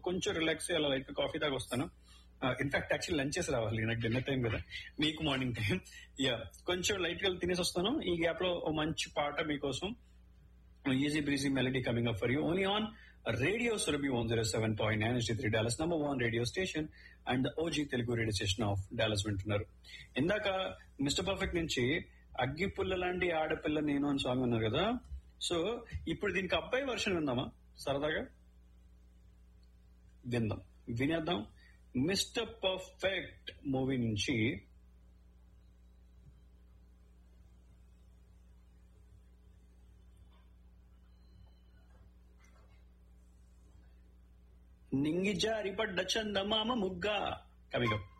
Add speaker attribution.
Speaker 1: కొంచెం రిలాక్స్ అలా light coffee దాకా వస్తాను ఇన్ఫాక్ట్ యాక్చువల్లీ లంచెస్ రావాలి నాకు డిన్నర్ టైం కదా మీకు మార్నింగ్ టైం యా కొంచెం లైట్ గా తినేసి వస్తాను ఈ గ్యాప్ లో ఓ మంచి పాట మీకోసం easy breezy melody coming up for you only on radio Surabhi one zero seven point nine three Dallas number one radio station and OG Telugu radio station of Dallas వింటున్నారు ఇందాక మిస్టర్ పర్ఫెక్ట్ నుంచి అగ్గి పుల్ల లాంటి ఆడపిల్ల నేను అని సాంగ్ ఉన్నారు కదా సో ఇప్పుడు దీనికి అబ్బాయి వర్షన్ విందామా సరదాగా విందాం వినేద్దాం మిస్టర్ పర్ఫెక్ట్ మూవీ నుంచి నింగి జారి పడ్డ చందమామ ముగ్గా కవిగా